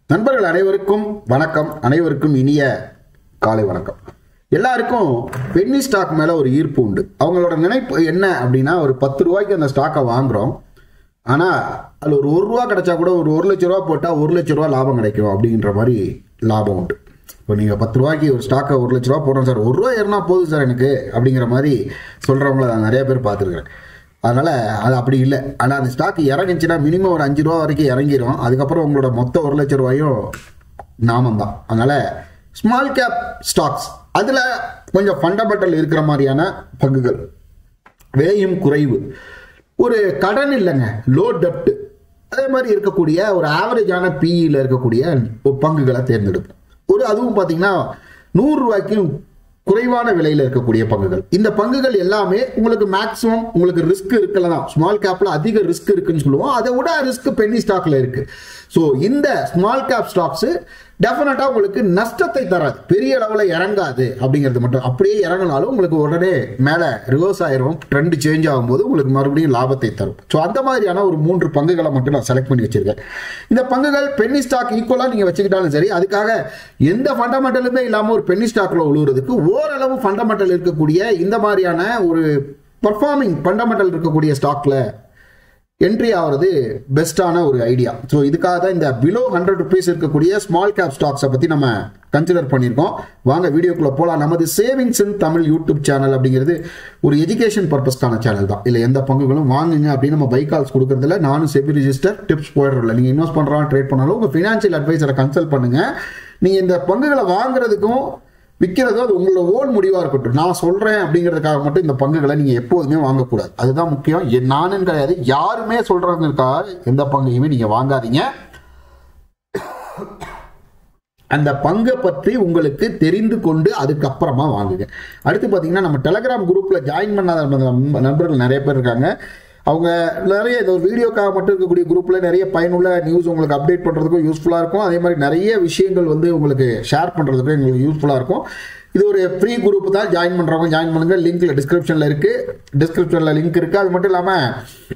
நண்பர்கள் அனைவருக்கும் வணக்கம் அனைவருக்கும் இனிய காலை வணக்கம் எல்லாருக்கும் பென்னி ஸ்டாக் மேல ஒரு ஈர்ப்பு உண்டு அவங்களோட நினைப்பு என்ன அப்படின்னா ஒரு பத்து ரூபாய்க்கு அந்த ஸ்டாக்கை வாங்குறோம் ஆனா அதுல ஒரு ஒரு ரூபா கிடைச்சா கூட ஒரு ஒரு லட்ச ரூபா போட்டா ஒரு லட்ச ரூபா லாபம் கிடைக்கும் அப்படின்ற மாதிரி லாபம் உண்டு இப்போ நீங்க பத்து ரூபாய்க்கு ஒரு ஸ்டாக்கை ஒரு லட்ச ரூபா போடுறோம் சார் ஒரு ரூபா ஏறினா போதும் சார் எனக்கு அப்படிங்கிற மாதிரி சொல்றவங்கள நான் நிறைய பேர் பார்த்துருக்கிறேன் அதனால அது அப்படி இல்லை ஆனால் அந்த ஸ்டாக் இறங்குச்சுன்னா மினிமம் ஒரு அஞ்சு ரூபா வரைக்கும் இறங்கிரும் அதுக்கப்புறம் உங்களோட மொத்த ஒரு லட்ச ரூபாயும் நாமம் தான் அதனால ஸ்மால் கேப் ஸ்டாக்ஸ் அதில் கொஞ்சம் ஃபண்டமெண்டல் இருக்கிற மாதிரியான பங்குகள் விலையும் குறைவு ஒரு கடன் இல்லைங்க லோ டெப்ட் அதே மாதிரி இருக்கக்கூடிய ஒரு ஆவரேஜான பிஇயில் இருக்கக்கூடிய ஒரு பங்குகளை தேர்ந்தெடுப்போம் ஒரு அதுவும் பார்த்தீங்கன்னா நூறு ரூபாய்க்கும் குறைவான விலையில் இருக்கக்கூடிய பங்குகள் இந்த பங்குகள் எல்லாமே உங்களுக்கு மேக்ஸிமம் உங்களுக்கு ரிஸ்க் இருக்குல்ல தான் ஸ்மால் கேப்ல அதிக ரிஸ்க் இருக்குன்னு சொல்லுவோம் அதை விட ரிஸ்க் பென்னி ஸ்டாக்ல இருக்கு ஸோ இந்த ஸ்மால் கேப் ஸ்டாக்ஸ் டெஃபினட்டா உங்களுக்கு நஷ்டத்தை தராது பெரிய அளவில் இறங்காது அப்படிங்கிறது மட்டும் அப்படியே இறங்கினாலும் உங்களுக்கு உடனே மேலே ரிவர்ஸ் ஆயிரும் ட்ரெண்ட் சேஞ்ச் ஆகும்போது உங்களுக்கு மறுபடியும் லாபத்தை தரும் ஸோ அந்த மாதிரியான ஒரு மூன்று பங்குகளை மட்டும் நான் செலக்ட் பண்ணி வச்சிருக்கேன் இந்த பங்குகள் பென்னி ஸ்டாக் ஈக்குவலாக நீங்கள் வச்சுக்கிட்டாலும் சரி அதுக்காக எந்த ஃபண்டமெண்டலுமே இல்லாமல் ஒரு பென்னி ஸ்டாக்ல உழுவுறதுக்கு ஓரளவு ஃபண்டமெண்டல் இருக்கக்கூடிய இந்த மாதிரியான ஒரு பர்ஃபார்மிங் ஃபண்டமெண்டல் இருக்கக்கூடிய ஸ்டாக்ல என்ட்ரி ஆகிறது பெஸ்ட்டான ஒரு ஐடியா ஸோ இதுக்காக தான் இந்த பிலோ ஹண்ட்ரட் ருபீஸ் இருக்கக்கூடிய ஸ்மால் கேப் ஸ்டாக்ஸை பற்றி நம்ம கன்சிடர் பண்ணியிருக்கோம் வாங்க வீடியோக்குள்ளே போகலாம் நமது savings in Tamil YouTube channel அப்படிங்கிறது ஒரு எஜுகேஷன் பர்பஸ்க்கான சேனல் தான் இல்லை எந்த பங்குகளும் வாங்குங்க அப்படின்னு நம்ம பைக் கால்ஸ் கொடுக்கறதுல நானும் செபி ரிஜிஸ்டர் டிப்ஸ் போயிடுறதில்ல நீங்கள் இன்வெஸ்ட் பண்ணுறோம் ட்ரேட் பண்ணாலும் உங்கள் ஃபினான்ஷியல் அட்வைசரை கன்சல்ட் பண்ணுங்கள் நீங்கள் இந்த பங்குகளை வாங்குறதுக்கும் விற்கிறதோ அது உங்களோட ஓன் முடிவாக இருக்கட்டும் நான் சொல்கிறேன் அப்படிங்கிறதுக்காக மட்டும் இந்த பங்குகளை நீங்கள் எப்போதுமே வாங்கக்கூடாது அதுதான் முக்கியம் என் நானும் கிடையாது யாருமே சொல்கிறதுக்காக எந்த பங்கையுமே நீங்கள் வாங்காதீங்க அந்த பங்கை பற்றி உங்களுக்கு தெரிந்து கொண்டு அதுக்கப்புறமா வாங்குங்க அடுத்து பார்த்தீங்கன்னா நம்ம டெலகிராம் குரூப்பில் ஜாயின் பண்ணாத நம்ம நண்பர்கள் நிறைய பேர் இருக்காங்க அவங்க நிறைய இந்த ஒரு வீடியோக்காக மட்டும் இருக்கக்கூடிய குரூப்பில் நிறைய பயனுள்ள நியூஸ் உங்களுக்கு அப்டேட் பண்ணுறதுக்கும் யூஸ்ஃபுல்லாக இருக்கும் அதே மாதிரி நிறைய விஷயங்கள் வந்து உங்களுக்கு ஷேர் பண்ணுறதுக்கும் எங்களுக்கு யூஸ்ஃபுல்லாக இருக்கும் இது ஒரு ஃப்ரீ குரூப் தான் ஜாயின் பண்ணுறவங்க ஜாயின் பண்ணுங்கள் லிங்க்ல டிஸ்கிரிப்ஷனில் இருக்குது டிஸ்கிரிப்ஷனில் லிங்க் இருக்குது அது மட்டும் இல்லாமல்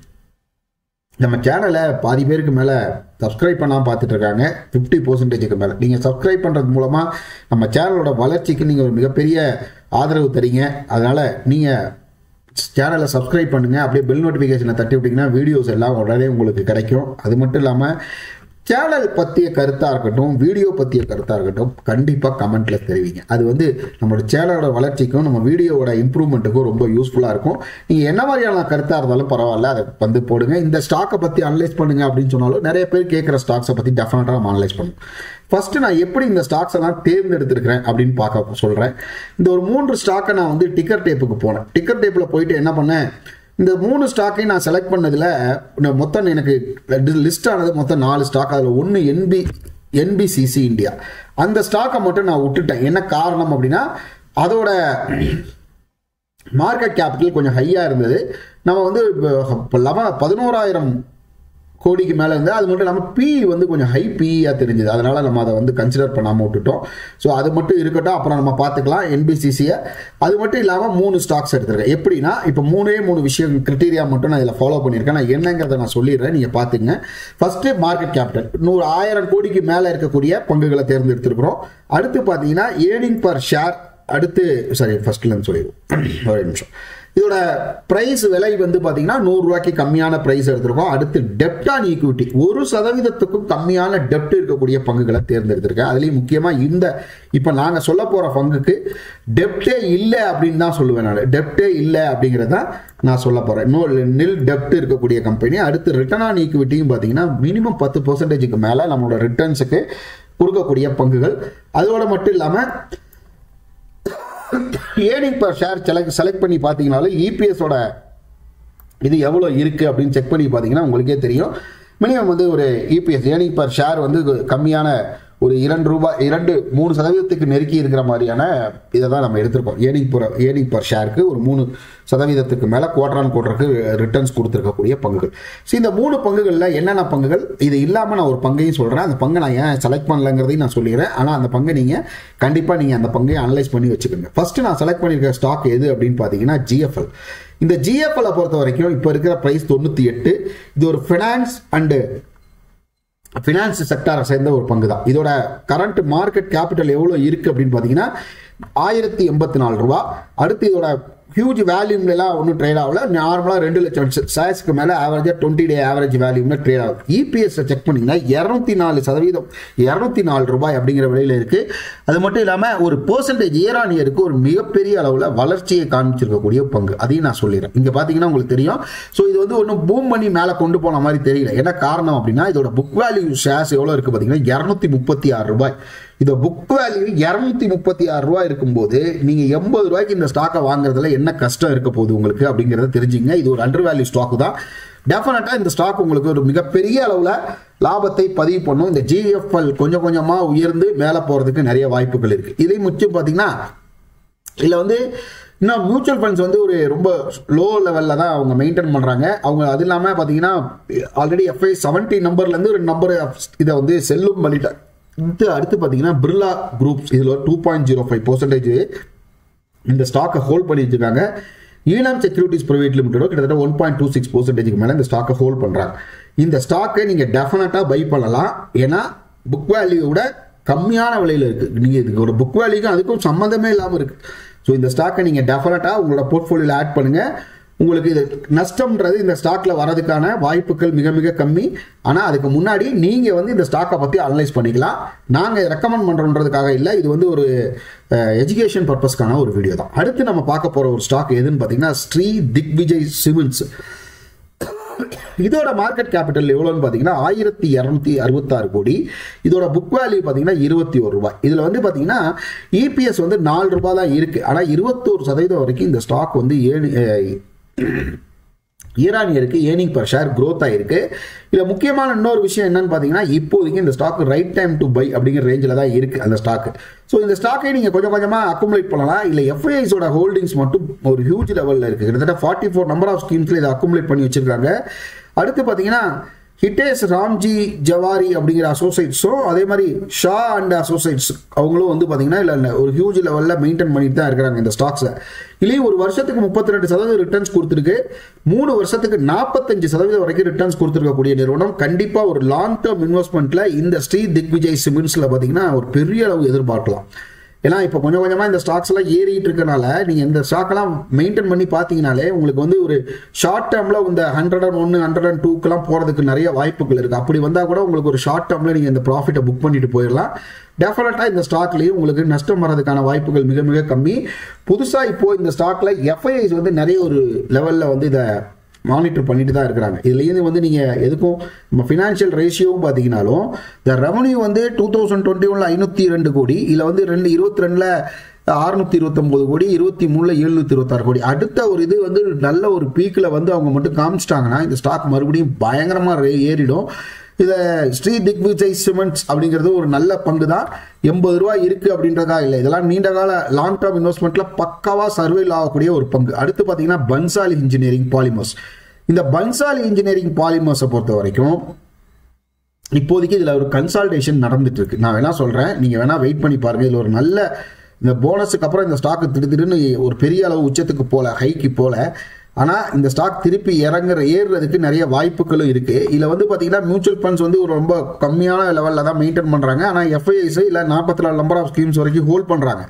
நம்ம சேனலை பாதி பேருக்கு மேலே சப்ஸ்கிரைப் பண்ணாமல் பார்த்துட்டு இருக்காங்க ஃபிஃப்டி பர்சன்டேஜுக்கு மேலே நீங்கள் சப்ஸ்கிரைப் பண்ணுறது மூலமாக நம்ம சேனலோட வளர்ச்சிக்கு நீங்கள் ஒரு மிகப்பெரிய ஆதரவு தரீங்க அதனால் நீங்கள் சேனலை சப்ஸ்கிரைப் பண்ணுங்கள் அப்படியே பெல் நோட்டிஃபிகேஷனை தட்டி விட்டிங்கன்னா வீடியோஸ் எல்லாம் உடனே உங்களுக்கு கிடைக்கும் அது மட்டும் இல்லாமல் சேனல் பற்றிய கருத்தாக இருக்கட்டும் வீடியோ பற்றிய கருத்தாக இருக்கட்டும் கண்டிப்பாக கமெண்ட்டில் தெரிவிங்க அது வந்து நம்மளோட சேனலோட வளர்ச்சிக்கும் நம்ம வீடியோவோட இம்ப்ரூவ்மெண்ட்டுக்கும் ரொம்ப யூஸ்ஃபுல்லாக இருக்கும் நீங்கள் என்ன மாதிரியான கருத்தாக இருந்தாலும் பரவாயில்ல அதை வந்து போடுங்க இந்த ஸ்டாக்கை பற்றி அனலைஸ் பண்ணுங்க அப்படின்னு சொன்னாலும் நிறைய பேர் கேட்குற ஸ்டாக்ஸை பற்றி டெஃபினட்டாக நம்ம அனலைஸ் பண்ணுவோம் ஃபர்ஸ்ட் நான் எப்படி இந்த ஸ்டாக்ஸ் எல்லாம் தேர்ந்தெடுத்திருக்கிறேன் அப்படின்னு பார்க்க சொல்கிறேன் இந்த ஒரு மூன்று ஸ்டாக்கை நான் வந்து டிக்கர் டேப்புக்கு போனேன் டிக்கர் டேப்பில் போயிட்டு என்ன பண்ணேன் இந்த மூணு ஸ்டாக்கையும் நான் செலக்ட் பண்ணதில் மொத்தம் எனக்கு லிஸ்ட் ஆனது மொத்தம் நாலு ஸ்டாக் அதில் ஒன்று என்பி என்பிசிசி இந்தியா அந்த ஸ்டாக்கை மட்டும் நான் விட்டுட்டேன் என்ன காரணம் அப்படின்னா அதோட மார்க்கெட் கேபிட்டல் கொஞ்சம் ஹையாக இருந்தது நம்ம வந்து லெவன் பதினோராயிரம் கோடிக்கு மேலே இருந்து அது மட்டும் இல்லாமல் பி வந்து கொஞ்சம் ஹை பிஇயாக தெரிஞ்சுது அதனால் நம்ம அதை வந்து கன்சிடர் பண்ணாமல் விட்டுட்டோம் ஸோ அது மட்டும் இருக்கட்டும் அப்புறம் நம்ம பார்த்துக்கலாம் என்பிசிசியை அது மட்டும் இல்லாமல் மூணு ஸ்டாக்ஸ் எடுத்துருக்கேன் எப்படின்னா இப்போ மூணே மூணு விஷயம் கிரிட்டீரியா மட்டும் நான் இதில் ஃபாலோ பண்ணியிருக்கேன் நான் என்னங்கிறத நான் சொல்லிடுறேன் நீங்கள் பார்த்துங்க ஃபஸ்ட்டு மார்க்கெட் கேபிட்டல் நூறு ஆயிரம் கோடிக்கு மேலே இருக்கக்கூடிய பங்குகளை தேர்ந்தெடுத்திருக்கிறோம் அடுத்து பார்த்தீங்கன்னா ஏர்னிங் பர் ஷேர் அடுத்து சாரி ஃபர்ஸ்ட்லேருந்து சொல்லிடுவோம் ஒரு நிமிஷம் இதோட பிரைஸ் விலை வந்து பார்த்தீங்கன்னா நூறுரூவாய்க்கு கம்மியான பிரைஸ் எடுத்திருக்கோம் அடுத்து டெப்ட் ஆன் ஈக்விட்டி ஒரு சதவீதத்துக்கும் கம்மியான டெப்ட் இருக்கக்கூடிய பங்குகளை தேர்ந்தெடுத்திருக்கேன் அதுலேயும் முக்கியமாக இந்த இப்போ நாங்கள் சொல்ல போகிற பங்குக்கு டெப்டே இல்லை அப்படின்னு தான் சொல்லுவேன் நான் டெப்டே இல்லை அப்படிங்கிறத நான் சொல்ல போகிறேன் இன்னொரு நில் டெப்ட் இருக்கக்கூடிய கம்பெனி அடுத்து ரிட்டர்ன் ஆன் ஈக்விட்டியும் பார்த்தீங்கன்னா மினிமம் பத்து பர்சன்டேஜுக்கு மேலே நம்மளோட ரிட்டர்ன்ஸுக்கு கொடுக்கக்கூடிய பங்குகள் அதோட மட்டும் இல்லாமல் earning per share select select பண்ணி பார்த்தீங்கனாலும் இபிஎஸோட இது எவ்வளோ இருக்குது அப்படின்னு செக் பண்ணி பார்த்தீங்கன்னா உங்களுக்கே தெரியும் மினிமம் வந்து ஒரு இபிஎஸ் ஏர்னிங் பர் ஷேர் வந்து கம்மியான ஒரு இரண்டு ரூபாய் இரண்டு மூணு சதவீதத்துக்கு நெருக்கி இருக்கிற மாதிரியான இதை தான் நம்ம எடுத்திருக்கோம் ஏர்னிங் பர் ஏர்னிங் பர் ஷேருக்கு ஒரு மூணு சதவீதத்துக்கு மேலே குவார்டரான் குவார்டருக்கு ரிட்டர்ன்ஸ் கொடுத்துருக்கக்கூடிய பங்குகள் ஸோ இந்த மூணு பங்குகளில் என்னென்ன பங்குகள் இது இல்லாமல் நான் ஒரு பங்கையும் சொல்கிறேன் அந்த பங்கை நான் ஏன் செலக்ட் பண்ணலங்கிறதையும் நான் சொல்லிடுறேன் ஆனால் அந்த பங்கை நீங்கள் கண்டிப்பாக நீங்கள் அந்த பங்கையை அனலைஸ் பண்ணி வச்சுக்கோங்க ஃபர்ஸ்ட் நான் செலக்ட் பண்ணியிருக்க ஸ்டாக் எது அப்படின்னு பார்த்தீங்கன்னா ஜிஎஃப்எல் இந்த ஜிஎஃப்எல்லை பொறுத்த வரைக்கும் இப்போ இருக்கிற ப்ரைஸ் தொண்ணூற்றி எட்டு இது ஒரு ஃபினான்ஸ் அண்டு ஃபினான்ஸ் செக்டாரை சேர்ந்த ஒரு பங்கு தான் இதோட கரண்ட் மார்க்கெட் கேபிட்டல் எவ்வளோ இருக்குது அப்படின்னு பார்த்தீங்கன்னா ஆயிரத்தி எண்பத்தி நாலு ரூபா அடுத்து இதோட ஹியூஜ் வேல்யூம்லாம் ஒன்றும் ட்ரேட் ஆகல நார்மலாக ரெண்டு லட்சம் ஷேர்ஸ்க்கு மேலே ஆவரேஜாக டுவெண்ட்டி டே ஆவரேஜ் வேல்யூம்ல ட்ரேட் ஆகுது இபிஎஸ் செக் பண்ணிங்கன்னா இரநூத்தி நாலு சதவீதம் இரநூத்தி நாலு ரூபாய் அப்படிங்கிற விலையில் இருக்குது அது மட்டும் இல்லாமல் ஒரு பர்சன்டேஜ் இயர் ஆன் இயருக்கு ஒரு மிகப்பெரிய அளவில் வளர்ச்சியை காமிச்சிருக்கக்கூடிய பங்கு அதையும் நான் சொல்லிடுறேன் இங்கே பார்த்தீங்கன்னா உங்களுக்கு தெரியும் ஸோ இது வந்து ஒன்றும் பூம் பண்ணி மேலே கொண்டு போன மாதிரி தெரியல என்ன காரணம் அப்படின்னா இதோட புக் வேல்யூ ஷேர்ஸ் எவ்வளோ இருக்குது பார்த்தீங்கன்னா இரநூத்தி முப்பத்தி ஆறு ரூபாய் இந்த புக் வேல்யூ இரநூத்தி முப்பத்தி ஆறு ரூபாய் இருக்கும்போது நீங்க எண்பது ரூபாய்க்கு இந்த ஸ்டாக்கை வாங்குறதுல என்ன கஷ்டம் இருக்க போகுது உங்களுக்கு அப்படிங்கிறத தெரிஞ்சுங்க இது ஒரு அண்டர் வேல்யூ ஸ்டாக் தான் டெஃபினட்டா இந்த ஸ்டாக் உங்களுக்கு ஒரு மிகப்பெரிய அளவில் லாபத்தை பதிவு பண்ணும் இந்த ஜிஎஃப்எல் கொஞ்சம் கொஞ்சமா உயர்ந்து மேலே போறதுக்கு நிறைய வாய்ப்புகள் இருக்கு இதை முக்கியம் பார்த்தீங்கன்னா இதில் வந்து இன்னும் மியூச்சுவல் ஃபண்ட்ஸ் வந்து ஒரு ரொம்ப லோ லெவலில் தான் அவங்க மெயின்டைன் பண்ணுறாங்க அவங்க அது இல்லாமல் பார்த்தீங்கன்னா ஆல்ரெடி எஃப்ஐ செவன்ட்டி நம்பர்லேருந்து ஒரு நம்பர் இதை வந்து செல்லும் பண்ணிட்டாங்க இது அடுத்து பார்த்தீங்கன்னா பிர்லா குரூப்ஸ் இதில் ஒரு two point zero five percentage இந்த ஸ்டாக்கை ஹோல்ட் பண்ணி வச்சிருக்காங்க ஈனாம் செக்யூரிட்டிஸ் பிரைவேட் லிமிடெடோ கிட்டத்தட்ட ஒன் பாயிண்ட் டூ சிக்ஸ் பர்சன்டேஜ்க்கு மேலே இந்த ஸ்டாக்கை ஹோல்ட் பண்ணுறாங்க இந்த ஸ்டாக்கை நீங்கள் டெஃபினட்டாக பை பண்ணலாம் ஏன்னா புக் வேல்யூவோட கம்மியான விலையில் இருக்குது நீங்கள் இதுக்கு ஒரு புக் வேல்யூக்கும் அதுக்கும் சம்மந்தமே இல்லாமல் இருக்குது ஸோ இந்த ஸ்டாக்கை நீங்கள் டெஃபினட்டாக உங்களோட போர்ட்ஃபோலியோவில் ஆட் பண்ணுங்கள் உங்களுக்கு இது நஷ்டம்ன்றது இந்த ஸ்டாக்ல வரதுக்கான வாய்ப்புகள் மிக மிக கம்மி ஆனால் அதுக்கு முன்னாடி நீங்கள் வந்து இந்த ஸ்டாக்கை பற்றி அனலைஸ் பண்ணிக்கலாம் நாங்கள் ரெக்கமெண்ட் பண்ணுறோன்றதுக்காக இல்லை இது வந்து ஒரு எஜுகேஷன் பர்பஸ்க்கான ஒரு வீடியோ தான் அடுத்து நம்ம பார்க்க போகிற ஒரு ஸ்டாக் எதுன்னு பார்த்தீங்கன்னா ஸ்ரீ திக்விஜய் சிமெண்ட்ஸ் இதோட மார்க்கெட் கேபிட்டல் எவ்வளோன்னு பார்த்தீங்கன்னா ஆயிரத்தி இரநூத்தி அறுபத்தாறு கோடி இதோட புக் வேல்யூ பார்த்தீங்கன்னா இருபத்தி ஒரு ரூபாய் இதில் வந்து பார்த்தீங்கன்னா இபிஎஸ் வந்து நாலு ரூபாய் தான் இருக்குது ஆனால் இருபத்தோரு சதவீதம் வரைக்கும் இந்த ஸ்டாக் வந்து ஏழு ஈரானியருக்கு ஏர்னிங் பர் ஷேர் க்ரோத் ஆயிருக்கு இதில் முக்கியமான இன்னொரு விஷயம் என்னன்னு பார்த்தீங்கன்னா இப்போதைக்கு இந்த stock right time to buy அப்படிங்கிற ரேஞ்சில் தான் இருக்குது அந்த ஸ்டாக் ஸோ இந்த ஸ்டாக்கை நீங்கள் கொஞ்சம் கொஞ்சமாக அக்குமுலேட் பண்ணலாம் இல்லை எஃப்ஐஐஸோட ஹோல்டிங்ஸ் மட்டும் ஒரு ஹியூஜ் லெவலில் இருக்குது கிட்டத்தட்ட ஃபார்ட்டி ஃபோர் நம்பர் ஆஃப் ஸ்கீம்ஸில் இதை அக்குமுலேட் பண்ணி வச்சிருக்காங்க அடுத்து பார்த்தீங்கன்னா ஹிட்டேஸ் ராம்ஜி ஜவாரி அப்படிங்கிற அசோசியேட்ஸும் அதே மாதிரி ஷா அண்ட் அசோசியேட்ஸ் அவங்களும் வந்து பார்த்தீங்கன்னா இல்லை ஒரு ஹியூஜ் லெவலில் மெயின்டைன் பண்ணிட்டு தான் இருக்கிறாங்க இந்த ஸ்டாக்ஸை இல்லையும் ஒரு வருஷத்துக்கு முப்பத்தி ரெண்டு சதவீதம் ரிட்டர்ன்ஸ் கொடுத்துருக்கு மூணு வருஷத்துக்கு நாற்பத்தஞ்சு சதவீதம் வரைக்கும் ரிட்டர்ன்ஸ் கொடுத்துருக்கக்கூடிய நிறுவனம் கண்டிப்பாக ஒரு லாங் டேர்ம் இன்வெஸ்ட்மெண்ட்டில் இந்த ஸ்ரீ திக்விஜய் சிமெண்ட்ஸில் பார்த்தீங்கன்னா ஒரு பெரிய அளவு எதிர்பார்க்கலாம் ஏன்னா இப்போ கொஞ்சம் கொஞ்சமாக இந்த ஸ்டாக்ஸ் எல்லாம் ஏறிட்டு இருக்கனால நீங்கள் இந்த ஸ்டாக்கெல்லாம் மெயின்டைன் பண்ணி பார்த்தீங்கனாலே உங்களுக்கு வந்து ஒரு ஷார்ட் டேர்மில் இந்த ஹண்ட்ரட் அண்ட் ஒன்று ஹண்ட்ரட் அண்ட் டூக்கெல்லாம் போகிறதுக்கு நிறைய வாய்ப்புகள் இருக்குது அப்படி வந்தால் கூட உங்களுக்கு ஒரு ஷார்ட் டேர்மில் நீங்கள் இந்த ப்ராஃபிட்டை புக் பண்ணிட்டு போயிடலாம் டெஃபினட்டாக இந்த ஸ்டாக்லேயும் உங்களுக்கு நஷ்டம் வர்றதுக்கான வாய்ப்புகள் மிக மிக கம்மி புதுசாக இப்போ இந்த ஸ்டாக்ல எஃப்ஐஐஸ் வந்து நிறைய ஒரு லெவலில் வந்து இதை மானிட்டர் பண்ணிட்டு தான் இருக்கிறாங்க இதுலேருந்து வந்து நீங்கள் எதுக்கும் நம்ம ஃபினான்ஷியல் ரேஷியோவும் பார்த்தீங்கன்னாலும் இந்த ரெவன்யூ வந்து டூ தௌசண்ட் டுவெண்ட்டி ஒன்ல ஐநூற்றி ரெண்டு கோடி இதில் வந்து ரெண்டு இருபத்தி ரெண்டில் அறுநூத்தி இருபத்தொம்போது கோடி இருபத்தி மூணுல எழுநூத்தி இருபத்தாறு கோடி அடுத்த ஒரு இது வந்து நல்ல ஒரு பீக்கில் வந்து அவங்க மட்டும் காமிச்சிட்டாங்கன்னா இந்த ஸ்டாக் மறுபடியும் பயங்கரமாக ஏறிடும் இதை ஸ்ரீ திக்விஜய் சிமெண்ட்ஸ் அப்படிங்கிறது ஒரு நல்ல பங்கு தான் எண்பது ரூபா இருக்கு அப்படின்றதா இல்லை இதெல்லாம் நீண்ட கால லாங் டேர்ம் இன்வெஸ்ட்மெண்ட்ல பக்காவா சர்வேல் ஆகக்கூடிய ஒரு பங்கு அடுத்து பார்த்தீங்கன்னா பன்சாலி இன்ஜினியரிங் பாலிமர்ஸ் இந்த பன்சாலி இன்ஜினியரிங் பாலிமர்ஸை பொறுத்த வரைக்கும் இப்போதைக்கு இதில் ஒரு கன்சால்டேஷன் நடந்துட்டு இருக்கு நான் வேணா சொல்றேன் நீங்க வேணா வெயிட் பண்ணி பாருங்க இதில் ஒரு நல்ல இந்த போனஸுக்கு அப்புறம் இந்த ஸ்டாக்கு திடீர்னு ஒரு பெரிய அளவு உச்சத்துக்கு போல ஹைக்கு போல ஆனால் இந்த ஸ்டாக் திருப்பி இறங்குற ஏறுறதுக்கு நிறைய வாய்ப்புகளும் இருக்கு இதில் வந்து பார்த்தீங்கன்னா மியூச்சுவல் ஃபண்ட்ஸ் வந்து ஒரு ரொம்ப கம்மியான லெவலில் தான் மெயின்டைன் பண்ணுறாங்க ஆனால் எஃப்ஐஐஸ் இல்லை நாற்பத்தி நாலு நம்பர் ஆஃப் ஸ்கீம்ஸ் வரைக்கும் ஹோல்ட் பண்ணுறாங்க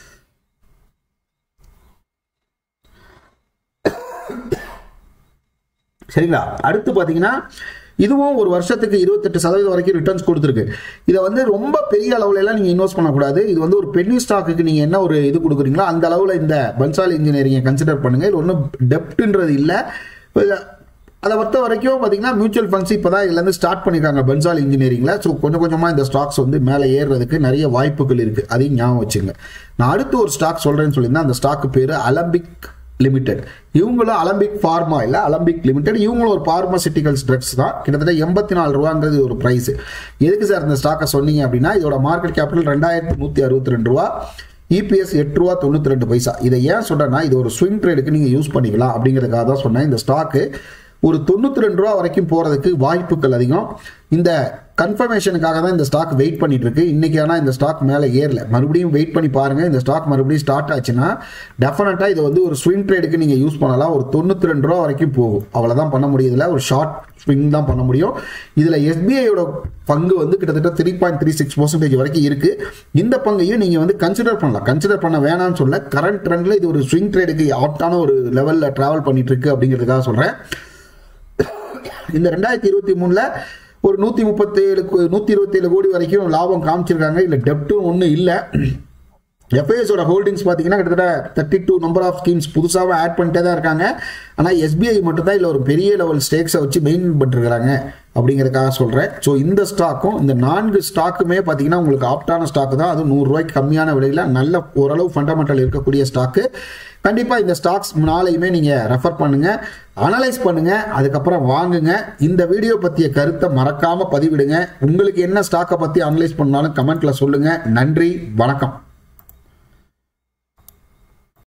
சரிங்களா அடுத்து பார்த்தீங்கன்னா இதுவும் ஒரு வருஷத்துக்கு இருபத்தெட்டு சதவீதம் வரைக்கும் ரிட்டர்ன்ஸ் கொடுத்துருக்கு இதை வந்து ரொம்ப பெரிய அளவுல எல்லாம் நீங்கள் இன்வெஸ்ட் பண்ணக்கூடாது இது வந்து ஒரு பென்னி ஸ்டாக்குக்கு நீங்கள் என்ன ஒரு இது கொடுக்குறீங்களோ அந்த அளவில் இந்த பன்சால் இன்ஜினியரிங்கை கன்சிடர் பண்ணுங்க இது ஒன்றும் டெப்ட்ன்றது இல்லை அதை பொறுத்த வரைக்கும் பார்த்தீங்கன்னா மியூச்சுவல் ஃபண்ட்ஸ் இப்போ தான் இதுலேருந்து ஸ்டார்ட் பண்ணியிருக்காங்க பென்சால் இன்ஜினியரிங்கில் ஸோ கொஞ்சம் கொஞ்சமாக இந்த ஸ்டாக்ஸ் வந்து மேலே ஏறுறதுக்கு நிறைய வாய்ப்புகள் இருக்குது அதையும் ஞாபகம் வச்சுங்க நான் அடுத்து ஒரு ஸ்டாக் சொல்கிறேன்னு சொல்லியிருந்தேன் அந்த ஸ்டாக்கு பேர் அலம்பிக் லிமிடெட் இவங்களும் அலம்பிக் ஃபார்மா இல்லை அலம்பிக் லிமிடெட் இவங்களும் ஒரு பார்மசிட்டிகல்ஸ் ட்ரக்ஸ் தான் கிட்டத்தட்ட எண்பத்தி நாலு ரூபாங்கிறது ஒரு ப்ரைஸ் எதுக்கு சார் இந்த ஸ்டாக்கை சொன்னீங்க அப்படின்னா இதோட மார்க்கெட் கேபிட்டல் ரெண்டாயிரத்தி நூற்றி அறுபத்தி ரெண்டு ரூபா இபிஎஸ் எட்டு ரூபா தொண்ணூற்றி ரெண்டு பைசா இதை ஏன் சொல்கிறேன்னா இது ஒரு ஸ்விங் ட்ரேடுக்கு நீங்கள் யூஸ் பண்ணிக்கலாம் அப்படிங்கிறதுக்காக தான் சொன்னேன் இந்த ஸ்டாக்கு ஒரு தொண்ணூற்றி ரெண்டு ரூபா வரைக்கும் போகிறதுக்கு வாய்ப்புகள் அதிகம் இந்த கன்ஃபர்மேஷனுக்காக தான் இந்த ஸ்டாக் வெயிட் பண்ணிட்டு இருக்கு இன்னைக்கு ஆனால் இந்த ஸ்டாக் மேலே ஏறல மறுபடியும் வெயிட் பண்ணி பாருங்க இந்த ஸ்டாக் மறுபடியும் ஸ்டார்ட் ஆச்சுன்னா டெஃபினட்டாக இது வந்து ஒரு ஸ்விங் ட்ரேடுக்கு நீங்கள் யூஸ் பண்ணலாம் ஒரு தொண்ணூற்றி ரெண்டு ரூபா வரைக்கும் போகும் அவ்வளோதான் பண்ண முடியுதுல ஒரு ஷார்ட் ஸ்விங் தான் பண்ண முடியும் இதில் எஸ்பிஐயோட பங்கு வந்து கிட்டத்தட்ட three point three six percentage வரைக்கும் இருக்கு இந்த பங்கையும் நீங்கள் வந்து கன்சிடர் பண்ணலாம் கன்சிடர் பண்ண வேணாம்னு சொல்ல கரண்ட் ட்ரெண்டில் இது ஒரு ஸ்விங் ட்ரேடுக்கு ஆப்டான ஒரு லெவலில் ட்ராவல் பண்ணிட்டு இருக்கு அப்படிங்கிறதுக்காக சொல்கிறேன் இந்த ரெண்டாயிரத்தி இருபத்தி மூணுல ஒரு நூற்றி முப்பத்தேழு நூற்றி இருபத்தேழு கோடி வரைக்கும் லாபம் காமிச்சிருக்காங்க இல்லை டெப்ட்டும் ஒன்றும் இல்லை எஃப்ஐஎஸோட ஹோல்டிங்ஸ் பார்த்தீங்கன்னா கிட்டத்தட்ட thirty two number of schemes புதுசாக ஆட் பண்ணிட்டே தான் இருக்காங்க ஆனால் எஸ்பிஐ மட்டும் தான் இல்லை ஒரு பெரிய லெவல் ஸ்டேக்ஸை வச்சு மெயின்டைன் பண்ணிருக்கிறாங்க அப்படிங்கிறதுக்காக சொல்கிறேன் ஸோ இந்த ஸ்டாக்கும் இந்த நான்கு ஸ்டாக்குமே பார்த்தீங்கன்னா உங்களுக்கு ஆப்டான ஸ்டாக் தான் அதுவும் நூறுரூவாய்க்கு கம்மியான விலையில் நல்ல ஓரளவு ஃபண்டமெண்டல் இருக்கக்கூடிய ஸ்டாக்கு கண்டிப்பாக இந்த ஸ்டாக்ஸ் நாளையுமே நீங்கள் ரெஃபர் பண்ணுங்கள் அனலைஸ் பண்ணுங்கள் அதுக்கப்புறம் வாங்குங்க இந்த வீடியோ பற்றிய கருத்தை மறக்காமல் பதிவிடுங்க உங்களுக்கு என்ன ஸ்டாக்கை பற்றி அனலைஸ் பண்ணாலும் கமெண்ட்டில் சொல்லுங்கள் நன்றி வணக்கம்